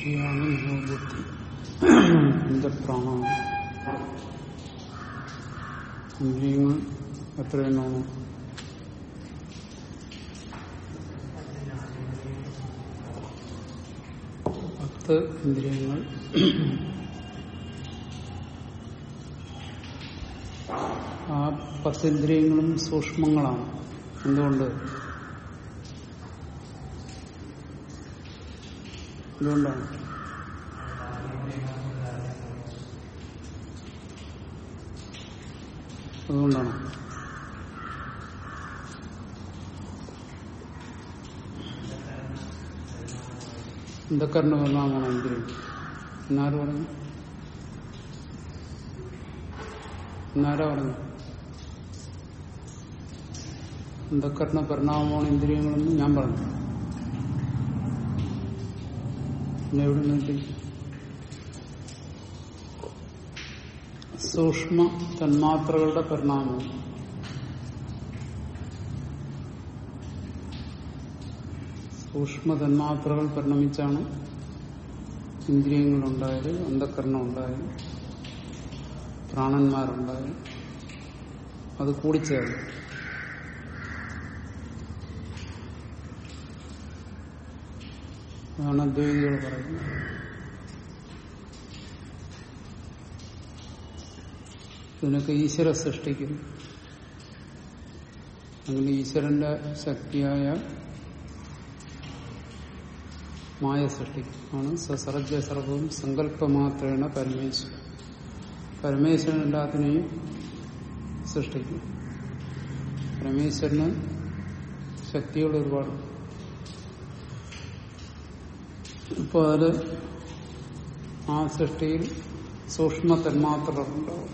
ഇന്ദ്രിയാണ് ബുദ്ധി ഇന്ദ്രപ്രാണമാണ് ഇന്ദ്രിയങ്ങൾ എത്രയെണ്ണമാണ് പത്ത് ഇന്ദ്രിയങ്ങൾ ആ പത്ത് ഇന്ദ്രിയങ്ങളും സൂക്ഷ്മങ്ങളാണ് എന്തുകൊണ്ട് എന്തുകൊണ്ടാണ് അതുകൊണ്ടാണ് എന്തൊക്കെ പരിണാമമാണ് ഇന്ദ്രിയം എന്നാര് പറഞ്ഞു എന്നാരാ പറഞ്ഞു എന്തൊക്കെ പരിണാമമാണ് ഇന്ദ്രിയങ്ങളെന്ന് ഞാൻ പറഞ്ഞു പിന്നെ എവിടെ നിന്നിട്ട് സൂക്ഷ്മ തന്മാത്രകളുടെ പരിണാമം സൂക്ഷ്മ തന്മാത്രകൾ പരിണമിച്ചാണ് ഇന്ദ്രിയങ്ങളുണ്ടായത് അന്ധക്കരണം ഉണ്ടായത് പ്രാണന്മാരുണ്ടായത് അത് കൂടിച്ചേർന്നു അതാണ് അദ്വൈതികൾ പറയുന്നത് ഇതിനൊക്കെ ഈശ്വര സൃഷ്ടിക്കുന്നു അങ്ങനെ ഈശ്വരന്റെ ശക്തിയായ മായ സൃഷ്ടിക്കും ആണ് സസർജ സർവവും സങ്കല്പമാത്രേണ പരമേശ്വരൻ പരമേശ്വരൻ എല്ലാത്തിനെയും സൃഷ്ടിക്കും പരമേശ്വരന് ശക്തികൾ ഒരുപാട് ഇപ്പൊ അതില് ആ സൃഷ്ടിയിൽ സൂക്ഷ്മ തന്മാത്രകളുണ്ടാവും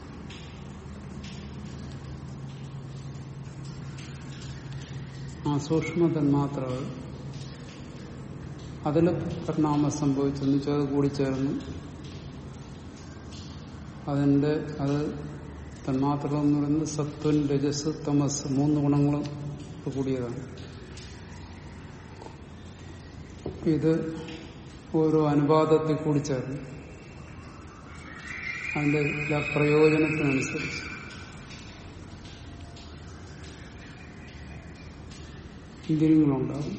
ആ സൂക്ഷ്മ തന്മാത്രകൾ അതിൽ പരിണാമം സംഭവിച്ചെന്ന് വെച്ചാൽ അത് കൂടിച്ചേർന്ന് അതിന്റെ അത് തന്മാത്രകൾ എന്ന് പറയുന്നത് സത്വൻ രജസ് തമസ് മൂന്ന് ഗുണങ്ങളും കൂടിയതാണ് ഇത് ഓരോ അനുപാതത്തിൽ കൂടി ചേർന്ന് അതിന്റെ എല്ലാ പ്രയോജനത്തിനനുസരിച്ച് ഇന്ദ്രിയങ്ങളുണ്ടാകും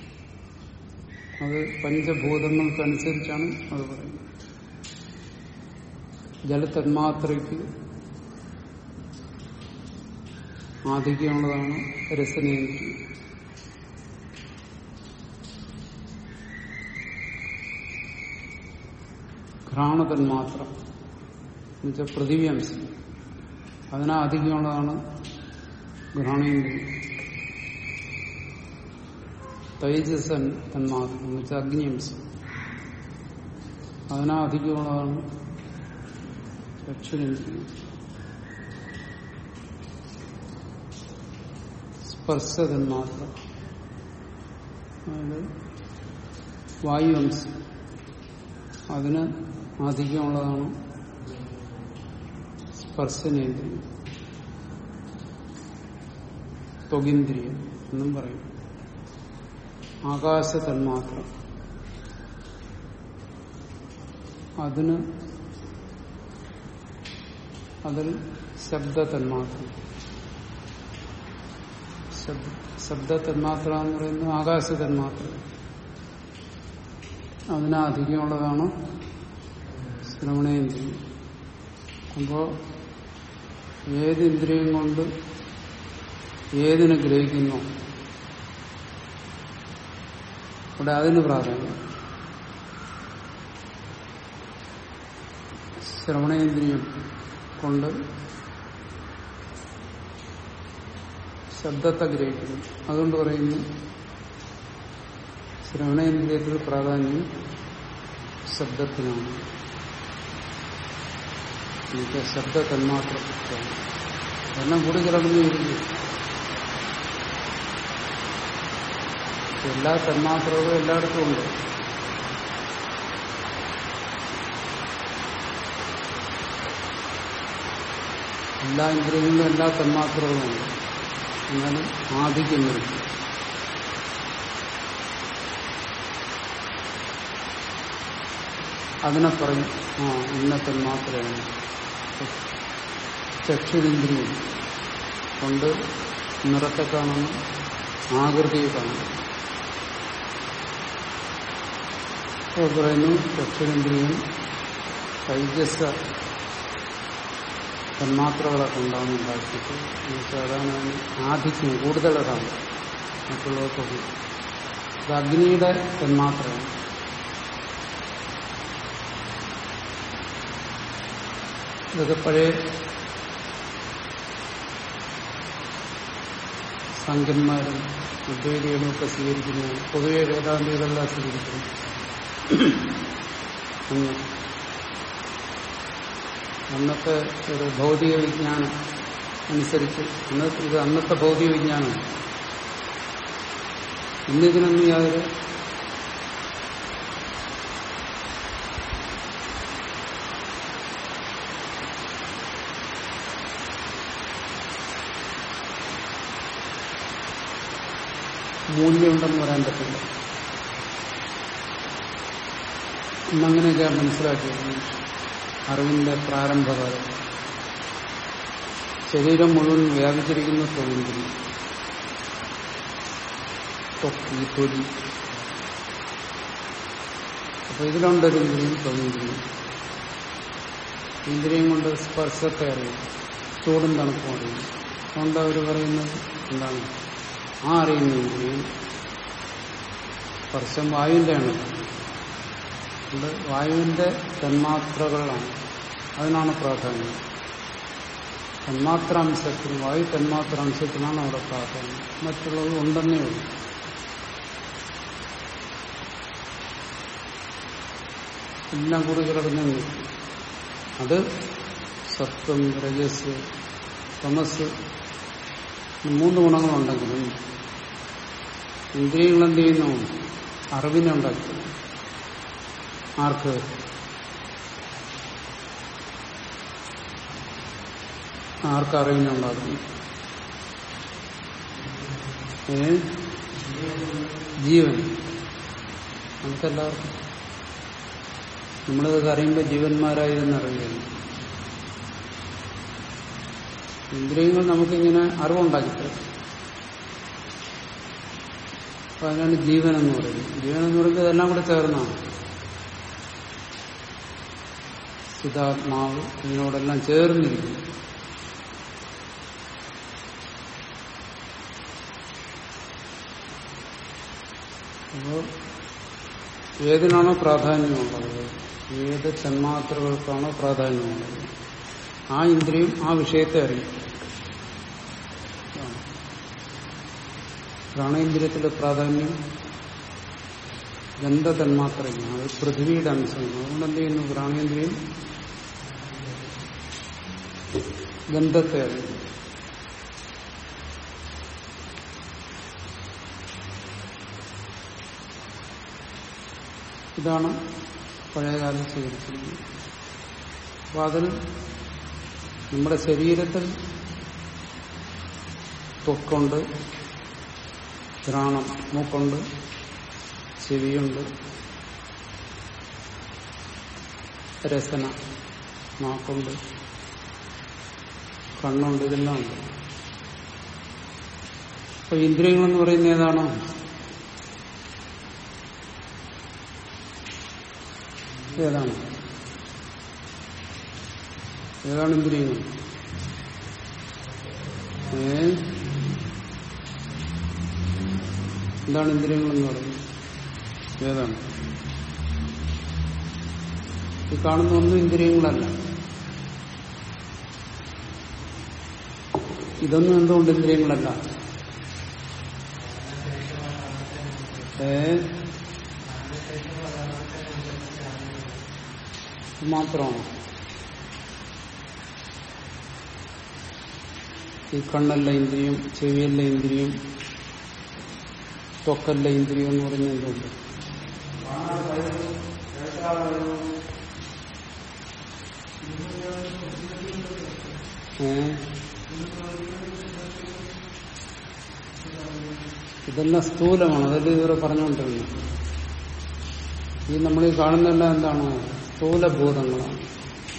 അത് പഞ്ചഭൂതങ്ങൾക്കനുസരിച്ചാണ് അത് പറയുന്നത് ജലതന്മാത്രയ്ക്ക് ആധിക്യമുള്ളതാണ് രസനേന്ദ്രിയം ഘ്രാണതന്മാത്ര എന്നുവെച്ചാൽ പൃഥിവ്യംശം അതിനധികമുള്ളതാണ് ഘ്രാണേന്ദ്രിയം തൈജസൻ തന്മാത്രം എന്ന് വെച്ചാൽ അഗ്നിയംശം അതിനധികമുള്ളതാണ് ദക്ഷിണേന്ദ്രിയം സ്പർശ തന്മാത്രം അതായത് വായുവംശം അതിന് അധികമുള്ളതാണ് സ്പർശനേന്ദ്രിയം ത്വകിന്ദ്രിയം എന്നും പറയും ആകാശ തന്മാത്രം അതിന് അതിൽ ശബ്ദ തന്മാത്രം ശബ്ദ തന്മാത്ര എന്ന് പറയുന്നത് ആകാശ തന്മാത്ര അതിന് അധികമുള്ളതാണ് ശ്രവണേന്ദ്രിയം അപ്പോ ഏത് ഇന്ദ്രിയം കൊണ്ട് ഏതിനെ ഗ്രഹിക്കുന്നു അവിടെ അതിന് പ്രാധാന്യം ശ്രവണേന്ദ്രിയം കൊണ്ട് ശബ്ദത്തെ ഗ്രഹിക്കുന്നു അതുകൊണ്ട് പറയുന്നു ശ്രവണേന്ദ്രിയത്തിൽ പ്രാധാന്യം ശബ്ദത്തിനാണ് എനിക്ക് ശബ്ദ തന്മാത്ര എല്ലാം കൂടി കിടന്നു ഇരിക്കും എല്ലാ തന്മാത്രകളും എല്ലായിടത്തും ഉണ്ട് എല്ലാ ഇന്ദ്രിയങ്ങളിലും എല്ലാ തന്മാത്രകളും ഉണ്ട് എന്നാലും ആധിക്യം വരും അതിനെ പറയും ആ ഇന്നത്തെ മാത്രമാണ് ചക്ഷുരിന്ദ്രിയം കൊണ്ട് നിറത്തെ കാണണം ആകൃതിയെ കാണണം അപ്പോൾ പറയുന്നു ചക്ഷുരിന്ദ്രിയം തൈജസ തന്മാത്രകളൊക്കെ ഉണ്ടാകുന്നുണ്ടാക്കിയിട്ട് എന്നുവെച്ചാൽ അതാണ് അതിന് ആധിക്യം കൂടുതലതാണ് മറ്റുള്ളവർക്കൊക്കെ ഇത് അഗ്നിയുടെ തന്മാത്രയാണ് ഇതൊക്കെ പഴയ സംഖ്യന്മാരും അദ്വൈതികളും ഒക്കെ സ്വീകരിക്കുന്നു പൊതുവെ വേദാന്തികളെല്ലാം സ്വീകരിക്കുന്നു അന്ന് അന്നത്തെ ഒരു ഭൗതിക വിജ്ഞാനം അനുസരിച്ച് അന്ന് ഇത് അന്നത്തെ ഭൗതിക വിജ്ഞാനമാണ് ഇന്നിതിനൊന്നും യാതൊരു മൂല്യമുണ്ടെന്ന് പറയാൻ പറ്റില്ല ഇന്നങ്ങനെയൊക്കെയാണ് മനസ്സിലാക്കിയത് അറിവിന്റെ പ്രാരംഭകാലം ശരീരം മുഴുവൻ വ്യാപിച്ചിരിക്കുന്ന തൊഴിലിന്ദ്രിയം തൊക്കി തൊലി അപ്പൊ ഇതിലുണ്ടൊരു ഇന്ദ്രിയം തൊഴിലിന്ദ്രിയം ഇന്ദ്രിയം കൊണ്ട് സ്പർശത്തെ അറിയും ചൂടും തണുപ്പും അറിയും അതുകൊണ്ട് അവർ പറയുന്നത് എന്താണ് ആ അറിയുന്ന ഇന്ദ്രിയം സ്പർശം വായുവിന്റെ ആണ് വായുവിന്റെ തന്മാത്രകളാണ് അതിനാണ് പ്രാധാന്യം തന്മാത്രാംശത്തിന് വായു തന്മാത്രാംശത്തിനാണ് അവിടെ പ്രാധാന്യം മറ്റുള്ളത് ഉണ്ടെന്നേ ഉള്ളൂ എല്ലാം കൂടി കിടക്കുന്ന അത് സത്വം രജസ് തമസ് മൂന്ന് ഗുണങ്ങളുണ്ടെങ്കിലും ഇന്ദ്രിയങ്ങൾ എന്ത് ചെയ്യുന്നു അറിവിനെ ഉണ്ടാക്കി ആർക്ക് ആർക്ക് അറിവിനെ ഉണ്ടാക്കുന്നു ഏ ജീവൻ നമുക്കെല്ലാവർക്കും നമ്മളിതൊക്കെ അറിയുമ്പോൾ ജീവന്മാരായിരുന്നറിയുകയാണ് ഇന്ദ്രിയങ്ങൾ നമുക്കിങ്ങനെ അറിവുണ്ടാക്കി തരും അപ്പൊ അതിനാണ് ജീവൻ എന്ന് പറയുന്നത് ജീവൻ എന്ന് പറയുന്നത് ഇതെല്ലാം കൂടെ ചേർന്നാണ് ചിതാത്മാവ് ഇതിനോടെല്ലാം ചേർന്നിരിക്കുന്നു അപ്പോൾ ഏതിനാണോ പ്രാധാന്യമുള്ളത് ഏത് തന്മാത്രകൾക്കാണോ പ്രാധാന്യമുള്ളത് ആ ഇന്ദ്രിയം ആ വിഷയത്തെ അറിയും പ്രാണേന്ദ്രിയത്തിന്റെ പ്രാധാന്യം ഗന്ധതന്മാത്രയാണ് അത് പൃഥ്വിയുടെ അംശമാണ് അതുകൊണ്ട് എന്ത് ചെയ്യുന്നു പ്രാണേന്ദ്രിയം ഗന്ധത്തെ അറിയും ഇതാണ് പഴയകാലം സ്വീകരിച്ചിരിക്കുന്നത് അപ്പൊ അതിൽ നമ്മുടെ ശരീരത്തിൽ ത്വക്കുണ്ട് ഘ്രാണം മൂക്കുണ്ട് ചെവിയുണ്ട് രസന നാക്കുണ്ട് കണ്ണുണ്ട് ഇതെല്ലാം ഉണ്ട് അപ്പൊ ഇന്ദ്രിയങ്ങളെന്ന് പറയുന്ന ഏതാണോ ഏതാണ് ഏതാണ് ഇന്ദ്രിയങ്ങൾ ഏ എന്താണ് ഇന്ദ്രിയങ്ങൾ എന്ന് പറയുന്നത് ഏതാണ് ഈ കാണുന്ന ഒന്നും ഇന്ദ്രിയങ്ങളല്ല ഇതൊന്നും എന്തുകൊണ്ട് ഇന്ദ്രിയങ്ങളല്ല ഏ മാത്രമാണ് ഈ കണ്ണല്ല ഇന്ദ്രിയം ചെവിയല്ല ഇന്ദ്രിയം ത്വക്കല്ല ഇന്ദ്രിയം എന്ന് പറഞ്ഞ എന്തുണ്ട് ഏ ഇതെല്ലാം സ്ഥൂലമാണ് അതല്ലേ ഇതുവരെ പറഞ്ഞുകൊണ്ടിരുന്നത് ഈ നമ്മൾ ഈ കാണുന്നതെല്ലാം എന്താണ് സ്ഥൂലഭൂതങ്ങളാണ്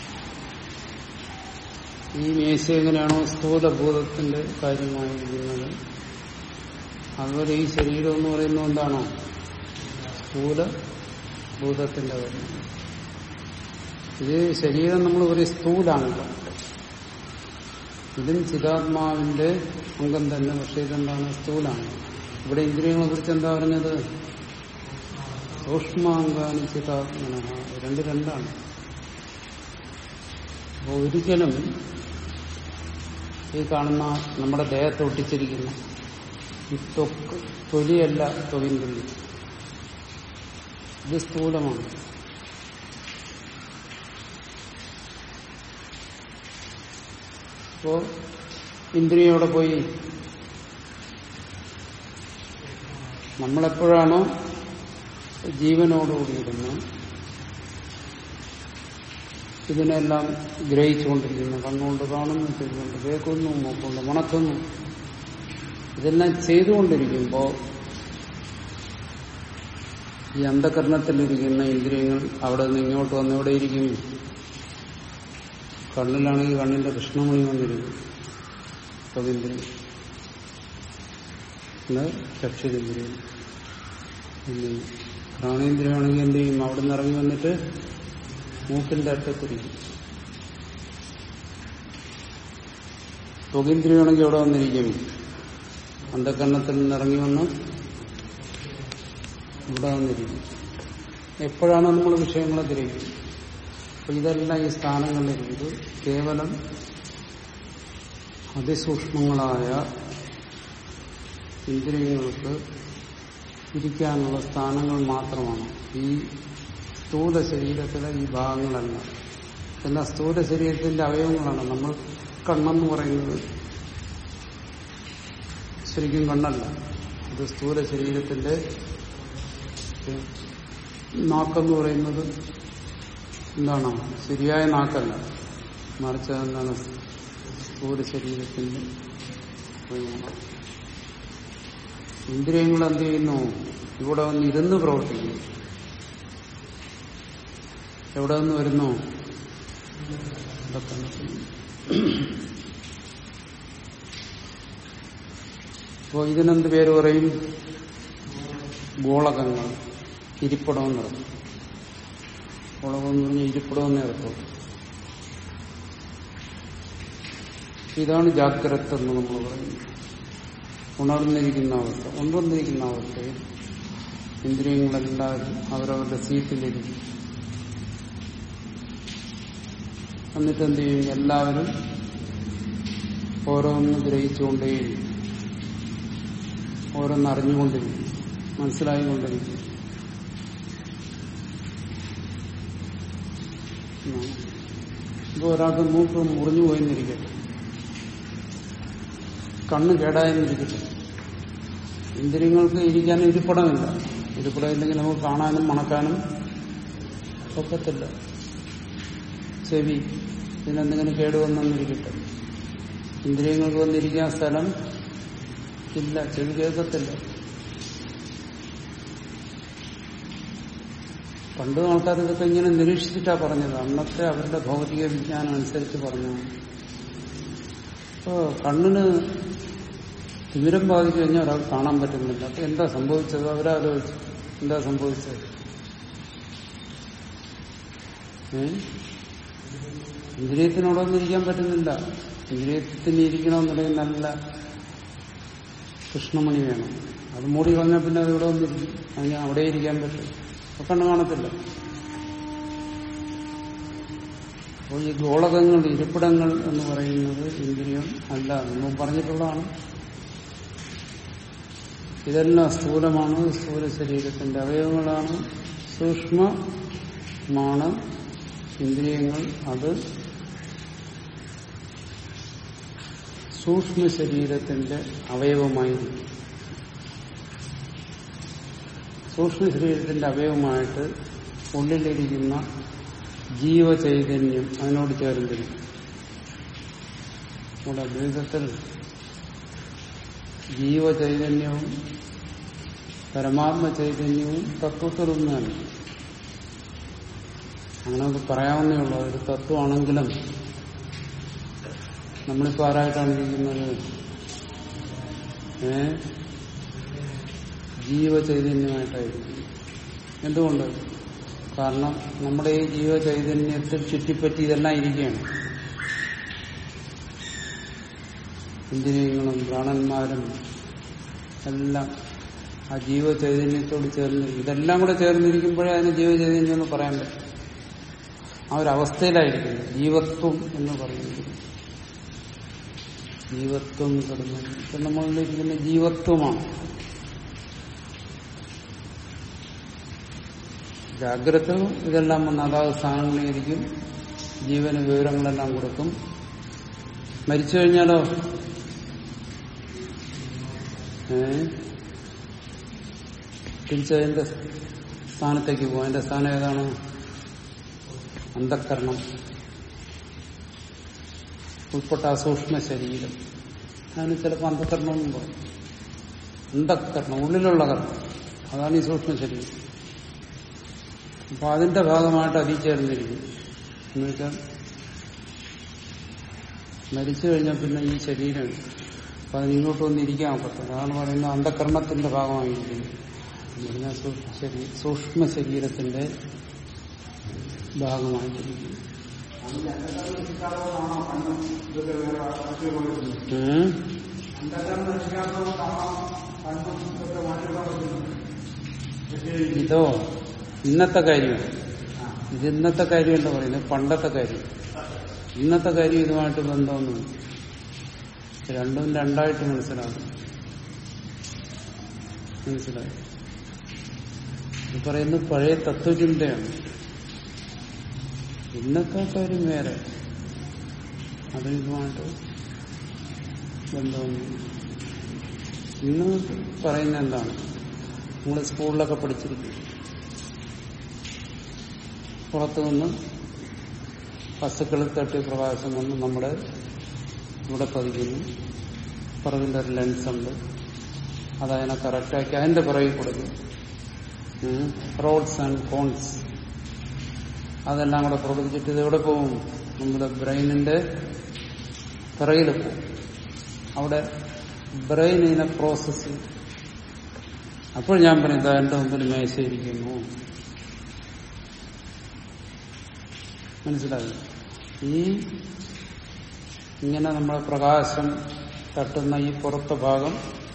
ഈ മേശ എങ്ങനെയാണോ സ്ഥൂലഭൂതത്തിന്റെ കാര്യമായിരിക്കുന്നത് അതുപോലെ ഈ ശരീരം എന്ന് പറയുന്നത് എന്താണോ സ്ഥൂല ഭൂതത്തിന്റെ കാര്യം ഇത് ശരീരം നമ്മൾ ഒരു സ്ഥൂലാണല്ലോ ഇതും ചിതാത്മാവിന്റെ അംഗം തന്നെ പക്ഷെ ഇതെന്താണ് സ്ഥൂലാണ് ഇവിടെ ഇന്ദ്രിയങ്ങളെ കുറിച്ച് എന്താ പറഞ്ഞത് സൂക്ഷ്മാംഗാനി ചിതാത്മന രണ്ട് രണ്ടാണ് അപ്പൊ ഒരിക്കലും ഈ കാണുന്ന നമ്മുടെ ദേഹത്ത് ഒട്ടിച്ചിരിക്കുന്ന ഈ തൊക്ക് തൊലിയല്ല തൊകിന്തുള്ളി ഇത് സ്ഥൂലമാണ് അപ്പോ ഇന്ദ്രിയം എവിടെ പോയി നമ്മളെപ്പോഴാണോ ജീവനോടുകൂടിയിരുന്ന് ഇതിനെല്ലാം ഗ്രഹിച്ചുകൊണ്ടിരിക്കുന്നു കണ്ണുകൊണ്ട് കാണുന്നു ചെവികൊണ്ട് കേൾക്കുന്നു മൂക്കുകൊണ്ട് മണക്കുന്നു ഇതെല്ലാം ചെയ്തുകൊണ്ടിരിക്കുമ്പോൾ ഈ അന്ധകരണത്തിലിരിക്കുന്ന ഇന്ദ്രിയങ്ങൾ അവിടെ നിന്ന് ഇങ്ങോട്ട് വന്ന് എവിടെ ഇരിക്കും കണ്ണിലാണെങ്കിൽ കണ്ണിന്റെ കൃഷ്ണമണി വന്നിരിക്കും സ്വതന്ത്രം പിന്നെ ചക്ഷുരേന്ദ്രിയം പിന്നെ പ്രാണേന്ദ്രിയമാണെങ്കിൽ എന്ത് ചെയ്യും അവിടെ നിന്ന് ഇറങ്ങി വന്നിട്ട് മൂക്കിന്റെ അറ്റത്തിരിക്കും ത്വകേന്ദ്രിയമാണെങ്കിൽ എവിടെ വന്നിരിക്കും അന്ധകരണത്തിൽ നിന്ന് ഇറങ്ങി വന്ന് ഇവിടെ വന്നിരിക്കും എപ്പോഴാണോ നമ്മൾ വിഷയങ്ങളെ ഗ്രഹിക്കുന്നത് അപ്പൊ ഇതെല്ലാം ഈ സ്ഥാനങ്ങളിലിരിക്കും ഇത് കേവലം അതിസൂക്ഷ്മങ്ങളായ ഇന്ദ്രിയങ്ങൾക്ക് ഇരിക്കാനുള്ള സ്ഥാനങ്ങൾ മാത്രമാണ് ഈ സ്ഥൂല ശരീരത്തിലെ ഈ ഭാഗങ്ങളല്ല എന്നാൽ സ്ഥൂല ശരീരത്തിന്റെ അവയവങ്ങളാണ് നമ്മൾ കണ്ണെന്ന് പറയുന്നത് ശരിക്കും കണ്ണല്ല ഇത് സ്ഥൂല ശരീരത്തിന്റെ നാക്കെന്ന് പറയുന്നത് എന്താണ് ശരിയായ നാക്കല്ല മറിച്ച് എന്താണ് സ്ഥൂല ശരീരത്തിന്റെ അവയവങ്ങൾ. ഇന്ദ്രിയങ്ങൾ എന്ത് ചെയ്യുന്നു ഇവിടെ വന്ന് ഇരുന്ന് പ്രവർത്തിക്കുന്നു എവിടെ നിന്ന് വരുന്നു ഇതൊക്കെ അപ്പോ ഇതിനെന്ത് പേര് പറയും ഗോളകങ്ങൾ ഇരിപ്പിടം എന്ന് പറയും ഗോളകം എന്ന് പറഞ്ഞാൽ ഇരിപ്പിടം എന്നേ അർത്ഥം ഇതാണ് ജാഗ്രത എന്ന് നമ്മൾ പറയുന്നത് ഉണർന്നിരിക്കുന്ന അവസ്ഥ ഉണർന്നിരിക്കുന്ന അവസ്ഥയിൽ ഇന്ദ്രിയങ്ങളെല്ലാം അവരവരുടെ സീറ്റിലിരിക്കും എന്നിട്ട് എന്ത് ചെയ്യും എല്ലാവരും ഓരോന്ന് ഗ്രഹിച്ചുകൊണ്ടേയിരിക്കും ഓരോന്ന് അറിഞ്ഞുകൊണ്ടിരിക്കും മനസ്സിലായിക്കൊണ്ടിരിക്കും ഇപ്പൊ ഒരാൾക്ക് മൂക്ക് മുറിഞ്ഞു പോയെന്നിരിക്കട്ടെ കണ്ണ് കേടായെന്നിരിക്കട്ടെ ഇന്ദ്രിയങ്ങൾക്ക് ഇരിക്കാൻ ഇരിപ്പിടമില്ല ഇരിപ്പിടമില്ലെങ്കിൽ നമുക്ക് കാണാനും മണക്കാനും ഒക്കത്തില്ല ചെവി ഇതിനെന്തെങ്കിലും കേടുവന്നെന്നിരിക്കട്ടെ ഇന്ദ്രിയങ്ങൾക്ക് വന്നിരിക്കാൻ സ്ഥലം ഇല്ല ചെവി കേൾക്കത്തില്ല പണ്ട് ആൾക്കാർ ഇതൊക്കെ ഇങ്ങനെ നിരീക്ഷിച്ചിട്ടാ പറഞ്ഞത് അന്നത്തെ അവരുടെ ഭൗതിക വിജ്ഞാനം അനുസരിച്ച് പറഞ്ഞു ഇപ്പോ കണ്ണിന് തിമിരം ബാധിച്ചു കഴിഞ്ഞാൽ ഒരാൾ കാണാൻ പറ്റുന്നില്ല അപ്പൊ എന്താ സംഭവിച്ചത് അവരാലോചിച്ചു എന്താ സംഭവിച്ചത് ഏ ഇന്ദ്രിയത്തിനോടൊന്നും ഇരിക്കാൻ പറ്റുന്നില്ല ഇന്ദ്രിയത്തിന് ഇരിക്കണമെന്നുണ്ടെങ്കിൽ നല്ല കൃഷ്ണമണി വേണം അത് മൂടി കളഞ്ഞാൽ പിന്നെ അത് ഇവിടെ വന്നിരിക്കും അതിന് അവിടെ ഇരിക്കാൻ പറ്റും അപ്പൊ കണ്ണ് കാണത്തില്ല അപ്പോൾ ഈ ഗോളകങ്ങൾ ഇരിപ്പിടങ്ങൾ എന്ന് പറയുന്നത് ഇന്ദ്രിയം അല്ല നമ്മൾ പറഞ്ഞിട്ടുള്ളതാണ് ഇതെല്ലാം സ്ഥൂലമാണ് സ്ഥൂല ശരീരത്തിന്റെ അവയവങ്ങളാണ് സൂക്ഷ്മമാണ് ഇന്ദ്രിയങ്ങൾ അത് സൂക്ഷ്മ ശരീരത്തിന്റെ അവയവമായിരിക്കും സൂക്ഷ്മ ശരീരത്തിന്റെ അവയവമായിട്ട് ഉള്ളിലിരിക്കുന്ന ജീവചൈതന്യം അതിനോട് ചേർന്നിരിക്കും നമ്മുടെ അദ്വൈതത്തിൽ ജീവചൈതന്യവും പരമാത്മ ചൈതന്യവും തത്വത്തിലൊന്നാണ് അങ്ങനെ നമുക്ക് പറയാവുന്നേ ഉള്ളൂ ഒരു തത്വമാണെങ്കിലും നമ്മളിപ്പോ ആരായിട്ടാണ് ഇരിക്കുന്നത് ഏ ജീവചൈതന്യമായിട്ടായിരിക്കും എന്തുകൊണ്ട് കാരണം നമ്മുടെ ഈ ജീവചൈതന്യത്തിൽ ചുറ്റിപ്പറ്റി ഇതെല്ലാം ഇരിക്കുകയാണ് ഇന്ദ്രിയങ്ങളും പ്രാണന്മാരും എല്ലാം ആ ജീവചൈതന്യത്തോട് ചേർന്ന് ഇതെല്ലാം കൂടെ ചേർന്നിരിക്കുമ്പോഴേ അതിന് ജീവചൈതന്യം എന്ന് പറയാൻ പറ്റും ആ ഒരു അവസ്ഥയിലായിരിക്കുന്നു ജീവത്വം എന്ന് പറയുന്നത് ജീവത്വം കിടന്നു ഇപ്പൊ നമ്മളിരിക്കുന്ന ജീവത്വമാണ് ജാഗ്രത ഇതെല്ലാം വന്ന് അതാത് സ്ഥാനങ്ങളിലിരിക്കും ജീവന് വിവരങ്ങളെല്ലാം കൊടുക്കും മരിച്ചു കഴിഞ്ഞാലോ ഏ തിരിച്ചതിന്റെ സ്ഥാനത്തേക്ക് പോകും അതിന്റെ സ്ഥാനം ഏതാണ് അന്ധക്കരണം ഉൾപ്പെട്ട അസൂക്ഷ്മ ശരീരം അതിന് ചിലപ്പോൾ അന്ധക്കരണം എന്നും പറയും അന്ധക്കരണം ഉള്ളിലുള്ള കർണം അതാണ് ഈ സൂക്ഷ്മ ശരീരം അപ്പൊ അതിന്റെ ഭാഗമായിട്ട് അതിച്ചേർന്നിരിക്കും എന്നുവെച്ചാൽ മരിച്ചു കഴിഞ്ഞാൽ പിന്നെ ഈ ശരീരം അപ്പൊ അതിന് ഇങ്ങോട്ട് വന്ന് ഇരിക്കാൻ പറ്റും അതാണ് പറയുന്നത് അന്ധകരണത്തിന്റെ ഭാഗമായിരിക്കുന്നത് എന്ന് പറഞ്ഞാൽ സൂക്ഷ്മ ശരീ- സൂക്ഷ്മ ശരീരത്തിന്റെ ഭാഗമായിരിക്കും ഉം. ഇതോ ഇന്നത്തെ കാര്യം ഇത് ഇന്നത്തെ കാര്യമല്ല പറയുന്നത് പണ്ടത്തെ കാര്യം ഇന്നത്തെ കാര്യം ഇതുമായിട്ട് ബന്ധമൊന്നും രണ്ടും രണ്ടായിട്ട് മനസ്സിലാകും മനസ്സിലായി ഇത് പറയുന്നത് പഴയ തത്വചിന്തയാണ് ഇന്നത്തെ കാര്യം വേറെ അത് ഇതുമായിട്ട് ബന്ധമൊന്നും ഇന്ന് പറയുന്ന എന്താണ് നിങ്ങൾ സ്കൂളിലൊക്കെ പഠിച്ചിരിക്കും പുറത്തു നിന്ന് വസ്തുക്കളിൽ തട്ടിയ പ്രകാശം വന്ന് നമ്മുടെ ഇവിടെ പതിക്കുന്നു പുറകിന്റെ ഒരു ലെൻസ് ഉണ്ട് അതതിനെ കറക്റ്റാക്കി അതിന്റെ പുറകിൽ കൊടുക്കും റോഡ്സ് ആൻഡ് കോൺസ് അതെല്ലാം കൂടെ പ്രവർത്തിച്ചിട്ട് ഇത് എവിടെ പോകും നമ്മുടെ ബ്രെയിനിന്റെ പിറകിൽ പോകും അവിടെ ബ്രെയിൻ ഇതിനെ പ്രോസസ് ചെയ്യും അപ്പോൾ ഞാൻ പറയുന്നത് എന്റെ മുമ്പിൽ മേശയിരിക്കുന്നു മനസ്സിലായി ഈ ഇങ്ങനെ നമ്മളെ പ്രകാശം തട്ടുന്ന ഈ പുറത്തെ ഭാഗം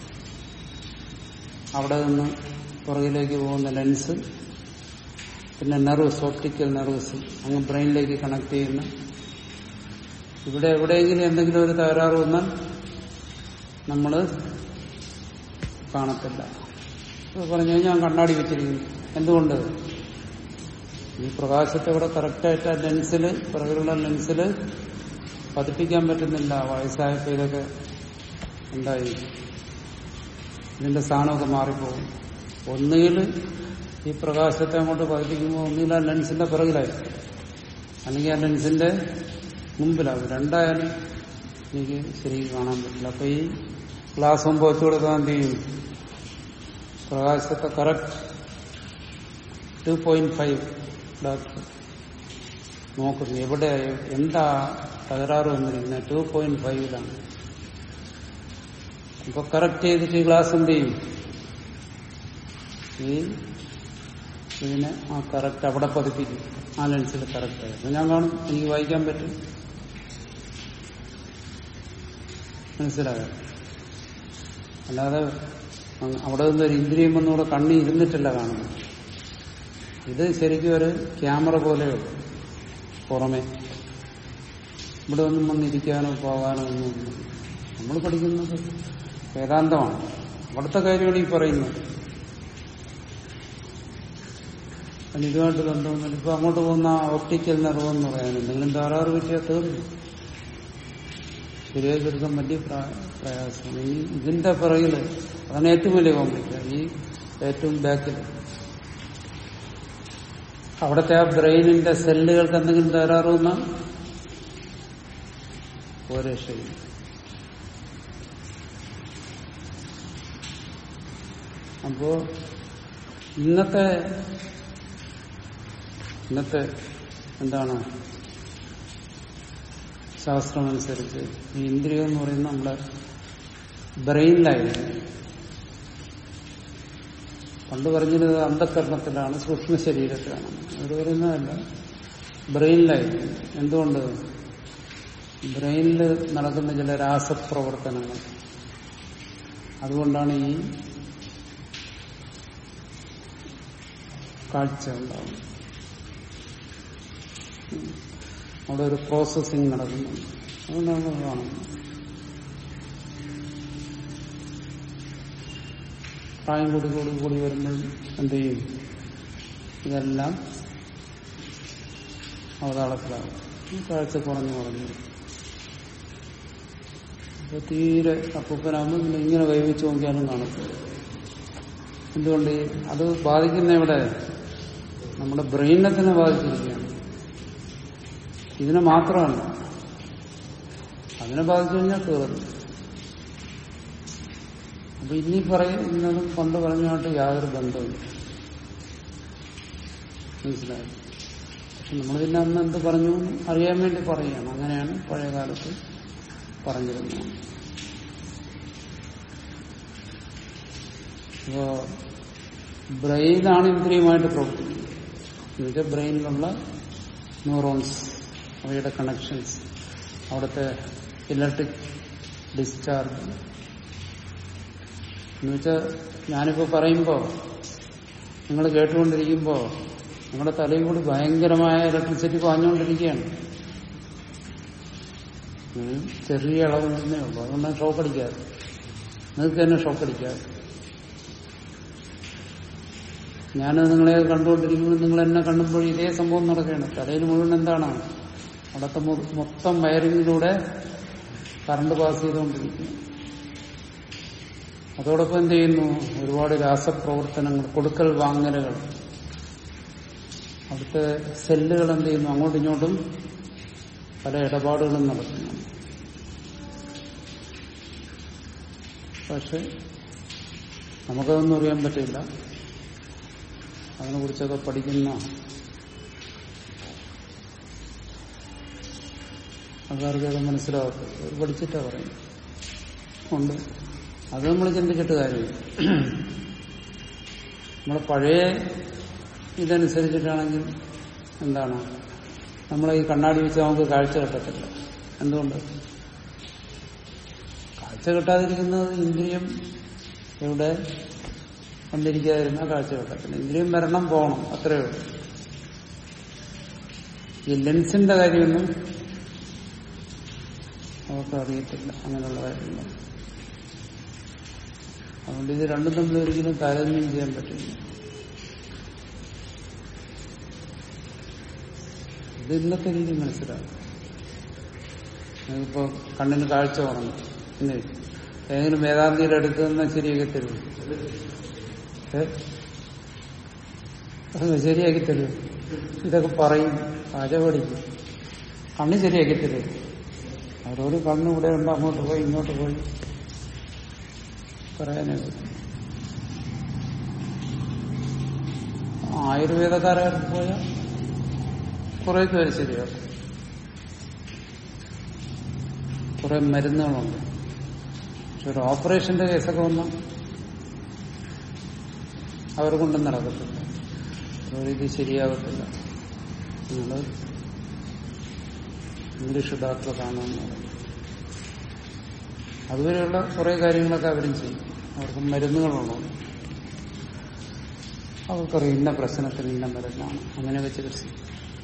അവിടെ നിന്ന് പുറകിലേക്ക് പോകുന്ന ലെൻസ് പിന്നെ നെർവ്സ് ഓപ്റ്റിക്കൽ നെർവ്സ് അങ്ങ് ബ്രെയിനിലേക്ക് കണക്ട് ചെയ്യുന്ന ഇവിടെ എവിടെയെങ്കിലും എന്തെങ്കിലും ഒരു തകരാറ് വന്നാൽ നമ്മൾ കാണത്തില്ല ഇത് പറഞ്ഞു കഴിഞ്ഞാൽ കണ്ണാടി വെച്ചിരിക്കുന്നു എന്തുകൊണ്ട് ഈ പ്രകാശത്തെ ഇവിടെ കറക്റ്റായിട്ട് ആ ലെൻസിൽ പുറകിലുള്ള ലെൻസിൽ പതിപ്പിക്കാൻ പറ്റുന്നില്ല വയസ്സായപ്പോ ഇതൊക്കെ എന്തായി ഇതിന്റെ സ്ഥാനമൊക്കെ മാറിപ്പോകും ഒന്നുകിൽ ഈ പ്രകാശത്തെ അങ്ങോട്ട് പതിപ്പിക്കുമ്പോൾ ഒന്നുകിൽ ആ ലെൻസിന്റെ പിറകിലായി അല്ലെങ്കിൽ ആ ലെൻസിന്റെ മുമ്പിലാവും രണ്ടായാലും എനിക്ക് ശരിക്കും കാണാൻ പറ്റില്ല അപ്പൊ ഈ ഗ്ലാസ് മുമ്പ് വെച്ചു കൊടുക്കാൻ എന്ത് ചെയ്യും പ്രകാശത്തെ correct to point five doctor നോക്കുന്നു എവിടെ എന്താ തകരാറ് വന്നിരിക്കുന്നത് ടു പോയിന്റ് ഫൈവിലാണ് അപ്പൊ കറക്റ്റ് ചെയ്തിട്ട് ഈ ഗ്ലാസ് എന്ത് ചെയ്യും ഈ ഇതിനെ ആ കറക്റ്റ് അവിടെ പതിപ്പിക്കും ആ ലെൻസിൽ കറക്റ്റ് ആയി അപ്പൊ ഞാൻ കാണും എനിക്ക് വായിക്കാൻ പറ്റും മനസ്സിലായോ അല്ലാതെ അങ് അവിടെ നിന്നൊരു ഇന്ദ്രിയം ഒന്നുകൂടെ കണ്ണി ഇരുന്നിട്ടില്ല കാണുന്നത് ഇത് ശരിക്കും ഒരു ക്യാമറ പോലെയുള്ളൂ പുറമെ ഇവിടെ ഒന്നും വന്നിരിക്കാനോ പോകാനോ ഒന്നും നമ്മൾ പഠിക്കുന്നത് വേദാന്തമാണ് അവിടുത്തെ കാര്യമാണ് ഈ പറയുന്നത് അതിന് ഇതുമായിട്ട് ബന്ധമൊന്നുമില്ല ഇപ്പൊ അങ്ങോട്ട് പോകുന്ന ഓപ്റ്റിക്കൽ നെർവ് എന്ന് പറയാൻ എന്തെങ്കിലും തകരാറ് പറ്റിയാൽ തീർന്നു ശരിയാക്കിയെടുക്കാൻ വലിയ പ്രാ- പ്രയാസം ഇനി ഇതിന്റെ പിറകില് അതാണ് ഏറ്റവും വലിയ കോംപ്ലിക്കേഷൻ ഈ ഏറ്റവും ബാക്കിൽ അവിടുത്തെ ആ ബ്രെയിനിന്റെ സെല്ലുകൾക്ക് എന്തെങ്കിലും തകരാറ് വന്നാൽ ഒരു രക്ഷയില്ല അപ്പോ ഇന്നത്തെ ഇന്നത്തെ എന്താണ് ശാസ്ത്രമനുസരിച്ച് ഈ ഇന്ദ്രിയം എന്ന് പറയുന്നത് നമ്മുടെ ബ്രെയിനിലായിരുന്നു പണ്ട് പറഞ്ഞിരുന്നത് അന്ധകരണത്തിലാണ് സൂക്ഷ്മ ശരീരത്തിലാണ് അവർ പറയുന്നതല്ല ബ്രെയിനിലായിരുന്നു എന്തുകൊണ്ട് ബ്രെയിനിൽ നടക്കുന്ന ചില രാസപ്രവർത്തനങ്ങൾ അതുകൊണ്ടാണ് ഈ കാഴ്ച ഉണ്ടാവുന്നത് അവിടെ ഒരു പ്രോസസ്സിംഗ് നടക്കുന്നുണ്ട് അതുകൊണ്ടാണ് നമ്മൾ കാണുന്നത് പ്രായം കൂടി കൂടി കൂടി വരുമ്പോൾ എന്ത് ചെയ്യും ഇതെല്ലാം അവതാളത്തിലാകും ഈ കാഴ്ച കുറഞ്ഞു കുറഞ്ഞു അപ്പൊ തീരെ അപ്പൂപ്പനാകുമ്പോൾ പിന്നെ ഇങ്ങനെ കൈവച്ച് നോക്കിയാലും കാണത്തില്ല എന്തുകൊണ്ട് ഈ അത് ബാധിക്കുന്ന എവിടെ നമ്മുടെ ബ്രെയിനെ തന്നെ ബാധിച്ചിരിക്കുകയാണ് ഇതിനെ മാത്രമല്ല അതിനെ ബാധിച്ചു കഴിഞ്ഞാൽ തീർന്നു അപ്പൊ ഇനി പറയുന്നതും പണ്ട് പറഞ്ഞായിട്ട് യാതൊരു ബന്ധമില്ല മനസ്സിലായി പക്ഷെ നമ്മൾ പിന്നെ അന്ന് എന്ത് പറഞ്ഞു എന്ന് അറിയാൻ വേണ്ടി പറയുകയാണ് അങ്ങനെയാണ് പഴയ കാലത്ത് പറഞ്ഞിരുന്നത് അപ്പോ ബ്രെയിനാണ് ഇന്ദ്രിയമായിട്ട് പ്രവർത്തിക്കുന്നത് എന്നുവെച്ചാൽ ബ്രെയിനിലുള്ള ന്യൂറോൺസ് അവയുടെ കണക്ഷൻസ് അവിടുത്തെ ഇലക്ട്രിക് ഡിസ്ചാർജ് എന്നുവെച്ചാൽ ഞാനിപ്പോ പറയുമ്പോ നിങ്ങൾ കേട്ടുകൊണ്ടിരിക്കുമ്പോ നിങ്ങളുടെ തലയിൽ കൂടി ഭയങ്കരമായ ഇലക്ട്രിസിറ്റി പാഞ്ഞുകൊണ്ടിരിക്കുകയാണ് ഉം. ചെറിയ അളവ് തന്നെ ഉള്ളൂ അതുകൊണ്ടാണ് ഷോക്ക് അടിക്കാതെ നിങ്ങൾക്ക് തന്നെ ഷോക്ക് അടിക്കാതെ ഞാൻ നിങ്ങളെ കണ്ടുകൊണ്ടിരിക്കുമ്പോൾ നിങ്ങൾ എന്നെ കണ്ടുമ്പോൾ ഇതേ സംഭവം നടക്കുകയാണ് തലയിൽ മുഴുവൻ എന്താണ് അവിടുത്തെ മൊ- മൊത്തം വയറിങ്ങിലൂടെ കറണ്ട് പാസ് ചെയ്തുകൊണ്ടിരിക്കുന്നു അതോടൊപ്പം എന്ത് ചെയ്യുന്നു ഒരുപാട് രാസപ്രവർത്തനങ്ങൾ കൊടുക്കൽ വാങ്ങലുകൾ അവിടുത്തെ സെല്ലുകൾ എന്ത് ചെയ്യുന്നു അങ്ങോട്ടും ഇങ്ങോട്ടും പല ഇടപാടുകളും നടത്തുന്നു പക്ഷെ നമുക്കതൊന്നും അറിയാൻ പറ്റില്ല അതിനെക്കുറിച്ചൊക്കെ പഠിക്കുന്ന ആൾക്കാർക്ക് അത് മനസ്സിലാവത്തില്ല അവർ പഠിച്ചിട്ടാ പറയും ഉണ്ട് അത് നമ്മൾ ചിന്തിച്ചിട്ട് കാര്യമില്ല നമ്മൾ പഴയ ഇതനുസരിച്ചിട്ടാണെങ്കിൽ എന്താണ് നമ്മളെ ഈ കണ്ണാടി വെച്ച് നമുക്ക് കാഴ്ച കിട്ടത്തില്ല എന്തുകൊണ്ട് കാഴ്ച കിട്ടാതിരിക്കുന്നത് ഇന്ദ്രിയം ഇവിടെ കണ്ടിരിക്കാതിരുന്ന കാഴ്ച കിട്ടത്തില്ല ഇന്ദ്രിയം വരണം പോകണം അത്രയേ ഉള്ളൂ ഈ ലെൻസിന്റെ കാര്യമൊന്നും അവർക്ക് അറിയത്തില്ല അങ്ങനെയുള്ള കാര്യങ്ങൾ അതുകൊണ്ട് ഇത് രണ്ടും തമ്മിൽ ഒരിക്കലും താരതമ്യം ചെയ്യാൻ പറ്റില്ല ഇത് ഇന്നത്തെ രീതി മനസ്സിലാക്കും നിങ്ങൾക്കിപ്പോ കണ്ണിന് കാഴ്ച പറഞ്ഞു പിന്നെ ഏതെങ്കിലും വേദാന്തിയുടെ അടുത്ത് നിന്നാൽ ശരിയാക്കി തരും ശരിയാക്കി തരും ഇതൊക്കെ പറയും പാചക പഠിക്കും കണ്ണ് ശരിയാക്കി തരും അവരോട് കണ്ണ് ഇവിടെ ഉണ്ട് അങ്ങോട്ട് പോയി ഇങ്ങോട്ട് പോയി പറയാനേ പറ്റും ആയുർവേദക്കാരെ അടുത്ത് പോയാൽ കുറെ പേര് ശരിയാക്കും കുറെ മരുന്നുകളുണ്ട് പക്ഷെ ഒരു ഓപ്പറേഷന്റെ കേസൊക്കെ വന്നാൽ അവർ കൊണ്ടും നടക്കത്തില്ല ഒരു ഇത് ശരിയാകത്തില്ല നിങ്ങൾ ഇംഗ്ലീഷ് ഡോക്ടറെ കാണുമെന്ന് പറയും അതുവരെയുള്ള കുറെ കാര്യങ്ങളൊക്കെ അവരും ചെയ്യും അവർക്ക് മരുന്നുകളുള്ളൂ അവർക്കറിയാം ഇന്ന പ്രശ്നത്തിന് ഇന്ന മരുന്നാണ് അങ്ങനെയൊക്കെ ചികിത്സിക്കും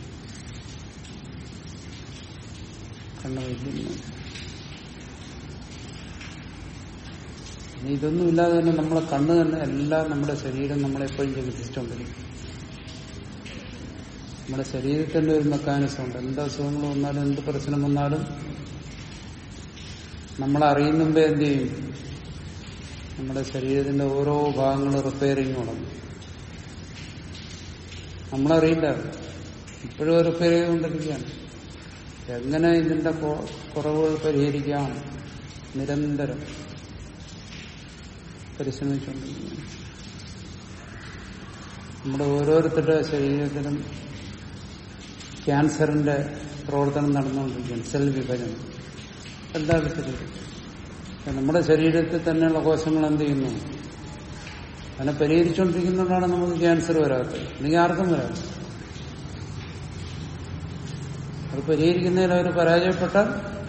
കണ്ണു വയ്ക്കുന്നു ഇനി ഇതൊന്നും ഇല്ലാതെ തന്നെ നമ്മളെ കണ്ണ് തന്നെ എല്ലാം നമ്മുടെ ശരീരം നമ്മളെപ്പോഴും ചികിത്സിച്ചുകൊണ്ടിരിക്കും നമ്മുടെ ശരീരത്തിന്റെ ഒരു മെക്കാനിസം ഉണ്ട് എന്ത് അസുഖങ്ങൾ വന്നാലും എന്ത് പ്രശ്നം വന്നാലും നമ്മൾ അറിയുന്നുമ്പോ എന്ത് ചെയ്യും നമ്മുടെ ശരീരത്തിന്റെ ഓരോ ഭാഗങ്ങളും റിപ്പയറിങ് തുടങ്ങും നമ്മളറിയില്ല ഇപ്പോഴും റിപ്പയർ ചെയ്തുകൊണ്ടിരിക്കുകയാണ് എങ്ങനെ ഇതിന്റെ കൊ- കുറവുകൾ പരിഹരിക്കാം നിരന്തരം പരിശ്രമിച്ചുകൊണ്ടിരിക്കുകയാണ് നമ്മുടെ ഓരോരുത്തരുടെ ശരീരത്തിലും ക്യാൻസറിന്റെ പ്രവർത്തനം നടന്നുകൊണ്ടിരിക്കുകയാണ് സെൽ വിഭജനം എല്ലായിടത്തും നമ്മുടെ ശരീരത്തിൽ തന്നെയുള്ള കോശങ്ങൾ എന്ത് ചെയ്യുന്നു അതിനെ പരിഹരിച്ചുകൊണ്ടിരിക്കുന്നതുകൊണ്ടാണ് നമുക്ക് ക്യാൻസർ വരാത്തത് അല്ലെങ്കിൽ ആർക്കും വരാത്തത് അത് പരിഹരിക്കുന്നതിൽ അവർ പരാജയപ്പെട്ടാൽ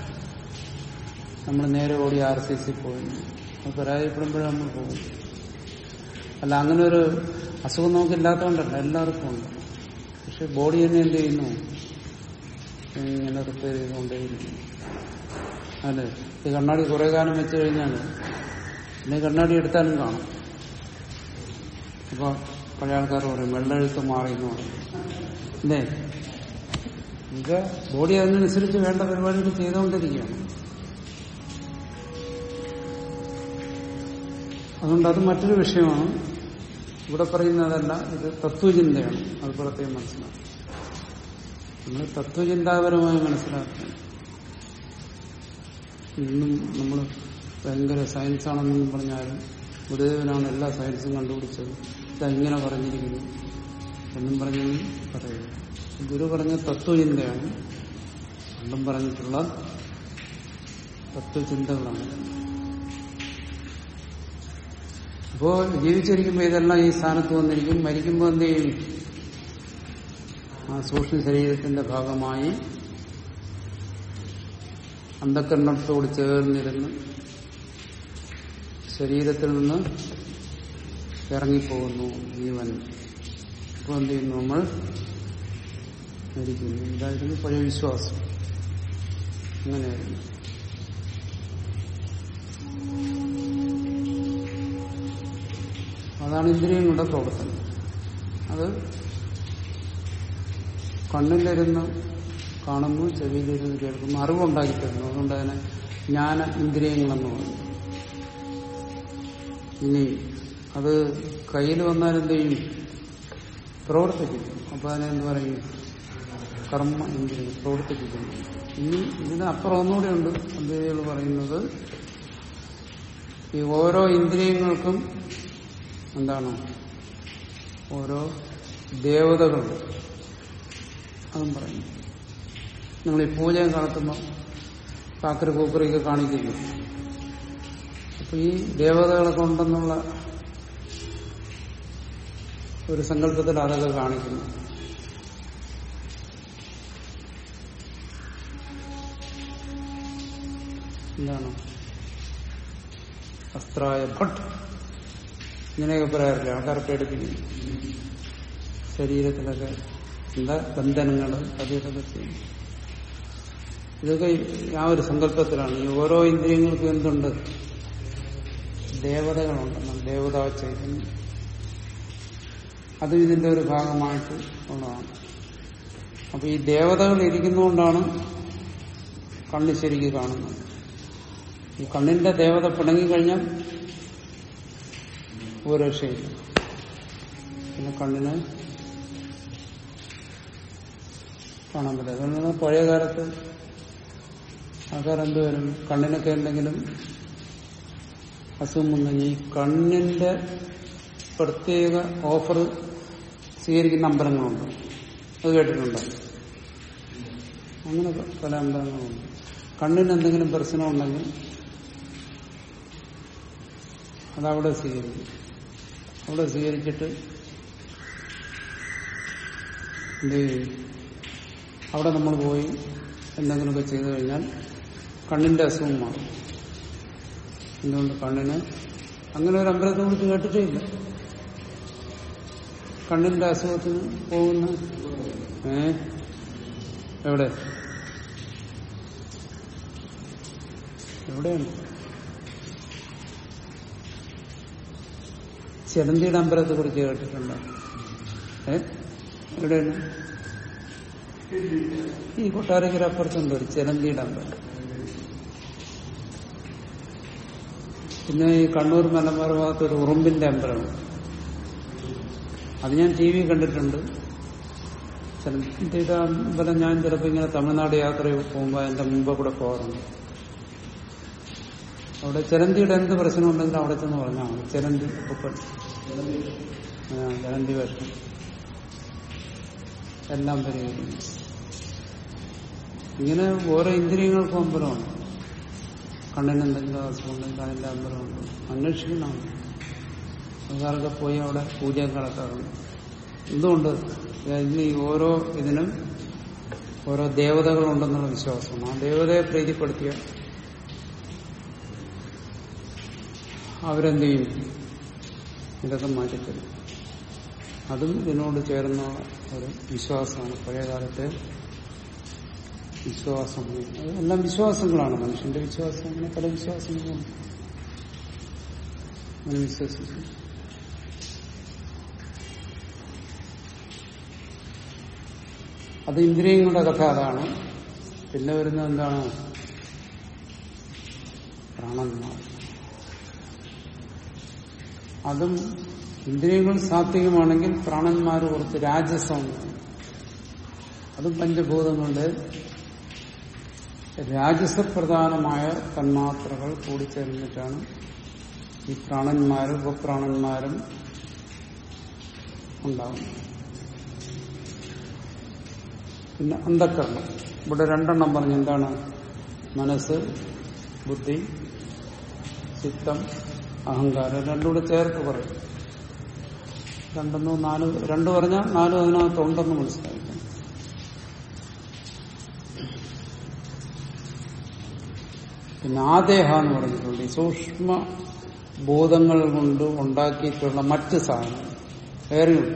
നമ്മൾ നേരെ ഓടി ആർ സി സി പോയി അത് പരാജയപ്പെടുമ്പോഴേ നമ്മൾ പോകും അല്ല അങ്ങനെ ഒരു അസുഖം നമുക്കില്ലാത്തതുകൊണ്ടല്ല എല്ലാവർക്കും ഉണ്ട് പക്ഷെ ബോഡി തന്നെ എന്ത് ചെയ്യുന്നു ഇങ്ങനെ റിപ്പയർ ചെയ്തുകൊണ്ടേയിരിക്കുന്നു അതെ ഈ കണ്ണാടി കുറെ കാലം വെച്ച് കഴിഞ്ഞാൽ പിന്നെ കണ്ണാടി എടുത്താലും കാണും അപ്പൊ പഴയ ആൾക്കാർ പറയും വെള്ളെഴുത്ത് മാറി എന്ന് പറയും അല്ലേ ഇത് ബോഡി അതിനനുസരിച്ച് വേണ്ട പരിപാടികൾ ചെയ്തുകൊണ്ടിരിക്കുകയാണ് അതുകൊണ്ട് അത് മറ്റൊരു വിഷയമാണ് ഇവിടെ പറയുന്നതല്ല ഇത് തത്വചിന്തയാണ് അത് പ്രത്യേകം മനസ്സിലാക്കും നമ്മൾ തത്വചിന്താപരമായി മനസ്സിലാക്കണം ഇന്നും നമ്മൾ ഭയങ്കര സയൻസ് ആണെന്നും പറഞ്ഞാലും ഗുരുദേവനാണ് എല്ലാ സയൻസും കണ്ടുപിടിച്ചത് ഇതാ ഇങ്ങനെ പറഞ്ഞിരിക്കുന്നു എന്നും പറഞ്ഞു പറയുന്നു ഗുരു പറഞ്ഞ തത്വചിന്തയാണ് പണ്ടും പറഞ്ഞിട്ടുള്ള തത്വചിന്തകളാണ് അപ്പോ ജീവിച്ചിരിക്കുമ്പോൾ ഇതെല്ലാം ഈ സ്ഥാനത്ത് വന്നിരിക്കും മരിക്കുമ്പോൾ എന്ത് ചെയ്യും ആ സൂക്ഷ്മ ശരീരത്തിന്റെ ഭാഗമായി അന്ധക്കരണത്തോട് ചേർന്നിരുന്ന് ശരീരത്തിൽ നിന്ന് ഇറങ്ങിപ്പോകുന്നു ജീവൻ അപ്പോൾ എന്ത് ചെയ്യുന്നു നമ്മൾ മരിക്കുന്നു ഇതായിരുന്നു പഴയ വിശ്വാസം അങ്ങനെയായിരുന്നു അതാണ് ഇന്ദ്രിയങ്ങളുടെ പ്രവർത്തനം അത് കണ്ണിലിരുന്ന് കാണുന്നു ചെവിയിലിരുന്ന് കേൾക്കുന്നു അറിവുണ്ടാക്കി തരുന്നു അതുകൊണ്ട് അതിനെ ജ്ഞാന ഇന്ദ്രിയങ്ങളെന്ന് പറയും ഇനി അത് കയ്യിൽ വന്നാൽ എന്ത് ചെയ്യും പ്രവർത്തിക്കും അപ്പൊ അതിനെന്ത് പറയും കർമ്മ ഇന്ദ്രിയം പ്രവർത്തിപ്പിക്കുന്നു ഇനി ഇതിന് അപ്പുറം ഒന്നുകൂടെ ഉണ്ട് അദ്വൈതികൾ പറയുന്നത് ഈ ഓരോ ഇന്ദ്രിയങ്ങൾക്കും എന്താണ് ഓരോ ദേവതകളുണ്ട് അതും പറയുന്നു നിങ്ങൾ ഈ പൂജയും നടത്തുമ്പോൾ കാക്കര കൂക്കറിയൊക്കെ കാണിക്കുന്നു അപ്പൊ ഈ ദേവതകളൊക്കെ ഉണ്ടെന്നുള്ള ഒരു സങ്കല്പത്തിൽ അതൊക്കെ കാണിക്കുന്നു എന്താണ് അസ്ത്രായ ഭട്ട് ഇങ്ങനെയൊക്കെ പറയാറില്ല ആൾക്കാരെ പേടിപ്പിക്കുന്നു ശരീരത്തിലൊക്കെ എന്താ ബന്ധനങ്ങൾ അത് ഇതൊക്കെ ചെയ്യും ഇതൊക്കെ ആ ഒരു സങ്കല്പത്തിലാണ് ഈ ഓരോ ഇന്ദ്രിയങ്ങൾക്കും എന്തുണ്ട് ദേവതകളുണ്ടെന്ന് ദേവതാ ചൈതന്യം അതും ഇതിന്റെ ഒരു ഭാഗമായിട്ട് ഉള്ളതാണ് അപ്പൊ ഈ ദേവതകൾ ഇരിക്കുന്നതുകൊണ്ടാണ് കണ്ണ് ശരിക്ക് കാണുന്നത് ഈ കണ്ണിന്റെ ദേവത പിണങ്ങിക്കഴിഞ്ഞാൽ ഒരു രക്ഷയില്ല പിന്നെ കണ്ണിന് കാണാൻ പറ്റില്ല അതുകൊണ്ട് പഴയ കാലത്ത് ആൾക്കാരെന്ത് വരും കണ്ണിനൊക്കെ എന്തെങ്കിലും അസുഖം വന്നെങ്കിൽ ഈ കണ്ണിന്റെ പ്രത്യേക ഓഫർ സ്വീകരിക്കുന്ന അമ്പലങ്ങളുണ്ട് അത് കേട്ടിട്ടുണ്ടോ അങ്ങനെ പല അമ്പലങ്ങളുണ്ട് കണ്ണിന് എന്തെങ്കിലും പ്രശ്നം ഉണ്ടെങ്കിൽ അതവിടെ സ്വീകരിക്കും അവിടെ സ്വീകരിച്ചിട്ട് എന്ത് ചെയ്യും അവിടെ നമ്മൾ പോയി എന്തെങ്കിലുമൊക്കെ ചെയ്തു കഴിഞ്ഞാൽ കണ്ണിന്റെ അസുഖം മാറും എന്തുകൊണ്ട് കണ്ണിന് അങ്ങനെ ഒരു അമ്പലത്തെ കുറിച്ച് കേട്ടിട്ടേ ഇല്ല കണ്ണിന്റെ അസുഖത്തിന് പോകുന്ന ഏ എവിടെ എവിടെയാണ് ചെലന്തിയുടെ അമ്പലത്തെ കുറിച്ച് കേട്ടിട്ടുണ്ടോ ഏ എവിടെയാണ് ഈ കൊട്ടാരക്കര അപ്പുറത്തുണ്ട് ഒരു ചെലന്തിയുടെ അമ്പലം പിന്നെ ഈ കണ്ണൂർ മലബാർ ഭാഗത്ത് ഒരു ഉറുമ്പിന്റെ അമ്പലമാണ് അത് ഞാൻ ടി വി കണ്ടിട്ടുണ്ട് ചെലന്തിയുടെ അമ്പലം ഞാൻ ചിലപ്പോൾ ഇങ്ങനെ തമിഴ്നാട് യാത്ര പോകുമ്പോൾ എന്റെ മുമ്പ് കൂടെ പോകാറുണ്ട് അവിടെ ചിലന്തിയുടെ എന്ത് പ്രശ്നം ഉണ്ടെങ്കിലും അവിടെ ചെന്ന് പറഞ്ഞാൽ മതി ചിലന്തി ഉപ്പൻ ചിലന്തി വേഷം എല്ലാം പരിഹരിക്കുന്നു ഇങ്ങനെ ഓരോ ഇന്ദ്രിയങ്ങൾക്കും അമ്പലമുണ്ട് കണ്ണിന് എന്തെങ്കിലും അസുഖമുണ്ടെങ്കിൽ അതിന്റെ അമ്പലമുണ്ട് അന്വേഷിക്കണം ആൾക്കാരൊക്കെ പോയി അവിടെ പൂജ നടത്താറുണ്ട് എന്തുകൊണ്ട് ഇന്ന് ഈ ഓരോ ഇതിനും ഓരോ ദേവതകളുണ്ടെന്നുള്ള വിശ്വാസമാണ് ആ ദേവതയെ പ്രീതിപ്പെടുത്തിയ അവരെന്ത് ചെയ്യും ഇതൊക്കെ മാറ്റിത്തരും അതും ഇതിനോട് ചേർന്ന ഒരു വിശ്വാസമാണ് പഴയകാലത്തെ വിശ്വാസം അത് എല്ലാം വിശ്വാസങ്ങളാണ് മനുഷ്യന്റെ വിശ്വാസം അങ്ങനെ പല വിശ്വാസങ്ങളുണ്ട് അങ്ങനെ വിശ്വസിച്ചു അത് ഇന്ദ്രിയങ്ങളുടെ കഥ അതാണ് പിന്നെ വരുന്നത് എന്താണ് പ്രാണന്മാർ അതും ഇന്ദ്രിയങ്ങൾ സാത്വികമാണെങ്കിൽ പ്രാണന്മാർ കുറച്ച് രാജസമാണ് അതും പഞ്ചഭൂതങ്ങളുടെ രാജസപ്രധാനമായ തന്മാത്രകൾ കൂടിച്ചേർന്നിട്ടാണ് ഈ പ്രാണന്മാരും ഉപപ്രാണന്മാരും ഉണ്ടാകുന്നത് പിന്നെ അന്ധക്കരണം ഇവിടെ രണ്ടെണ്ണം പറഞ്ഞു എന്താണ് മനസ്സ് ബുദ്ധി ചിത്തം അഹങ്കാരം രണ്ടുകൂടെ ചേർത്ത് പറയും രണ്ടെന്നോ നാല് രണ്ട് പറഞ്ഞാൽ നാലും അതിനകത്തുണ്ടെന്ന് മനസ്സിലാക്കണം പിന്നെ ആദേഹ എന്ന് പറഞ്ഞിട്ടുണ്ട് ഈ സൂക്ഷ്മ ബോധങ്ങൾ കൊണ്ട് ഉണ്ടാക്കിയിട്ടുള്ള മറ്റ് സാധനങ്ങൾ വേറെയുണ്ട്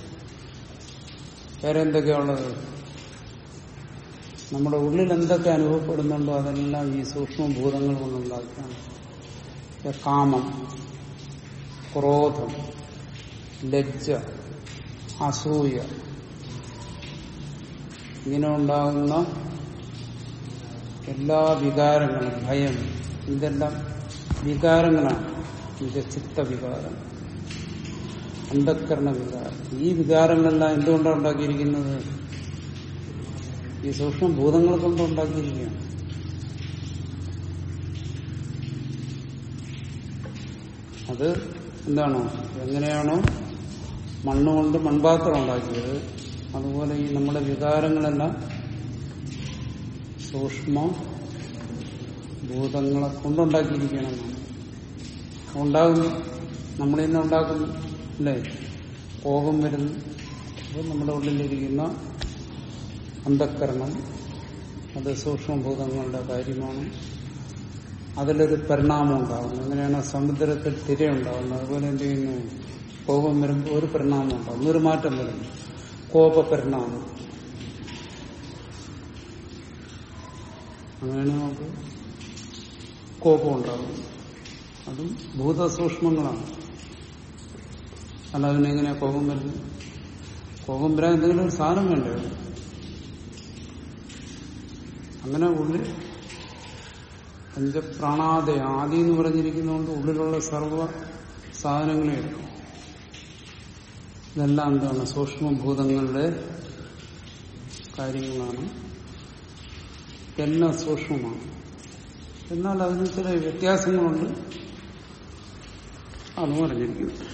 വേറെ എന്തൊക്കെയുള്ളത് നമ്മുടെ ഉള്ളിൽ എന്തൊക്കെ അനുഭവപ്പെടുന്നുണ്ടോ അതെല്ലാം ഈ സൂക്ഷ്മഭൂതങ്ങൾ കൊണ്ടുണ്ടാക്കിയാണ് കാമം ക്രോധം ലജ്ജ അസൂയ ഇങ്ങനെ ഉണ്ടാകുന്ന എല്ലാ വികാരങ്ങളും ഭയം ഇതെല്ലാം വികാരങ്ങളാണ് ഇത് ചിത്തവികാരം അന്ധക്കരണ വികാരം ഈ വികാരങ്ങളെല്ലാം എന്തുകൊണ്ടാണ് ഉണ്ടാക്കിയിരിക്കുന്നത് ഈ സൂക്ഷ്മ ഭൂതങ്ങൾ കൊണ്ട് ഉണ്ടാക്കിയിരിക്കുകയാണ് അത് എന്താണോ എങ്ങനെയാണോ മണ്ണുകൊണ്ട് മൺപാത്രം ഉണ്ടാക്കിയത് അതുപോലെ ഈ നമ്മുടെ വികാരങ്ങളെല്ലാം സൂക്ഷ്മ ഭൂതങ്ങളെ കൊണ്ടുണ്ടാക്കിയിരിക്കണം ഉണ്ടാകുന്നു നമ്മളിൽ നിന്ന് ഉണ്ടാക്കുന്നു അല്ലേ കോപം വരുന്നു അപ്പോൾ നമ്മുടെ ഉള്ളിലിരിക്കുന്ന അന്ധക്കരണം അത് സൂക്ഷ്മഭൂതങ്ങളുടെ കാര്യമാണ് അതിലൊരു പരിണാമം ഉണ്ടാകുന്നു എങ്ങനെയാണ് സമുദ്രത്തിൽ തിരയുണ്ടാകുന്നത് അതുപോലെ എന്ത് ചെയ്യുന്നു കോപം വരുമ്പോൾ ഒരു പരിണാമം ഉണ്ടാകുന്നു ഒരു മാറ്റം വരുന്നു കോപ പരിണാമം അങ്ങനെയാണ് നമുക്ക് കോപം ഉണ്ടാകും അതും ഭൂതസൂക്ഷ്മങ്ങളാണ് അല്ല അതിനെങ്ങനെയാ കോപം വരുന്നത് കോപം വരാൻ എന്തെങ്കിലും ഒരു സാധനം വേണ്ടേ അങ്ങനെ ഉള്ളിൽ പഞ്ചപ്രാണാദയ ആദി എന്ന് പറഞ്ഞിരിക്കുന്നതുകൊണ്ട് ഉള്ളിലുള്ള സർവ സാധനങ്ങളെ എടുക്കും ഇതെല്ലാം എന്താണ് സൂക്ഷ്മഭൂതങ്ങളുടെ കാര്യങ്ങളാണ് എല്ലാം സൂക്ഷ്മമാണ് എന്നാൽ അതിന് ചില വ്യത്യാസങ്ങളുണ്ട് അത് പറഞ്ഞിരിക്കുന്നു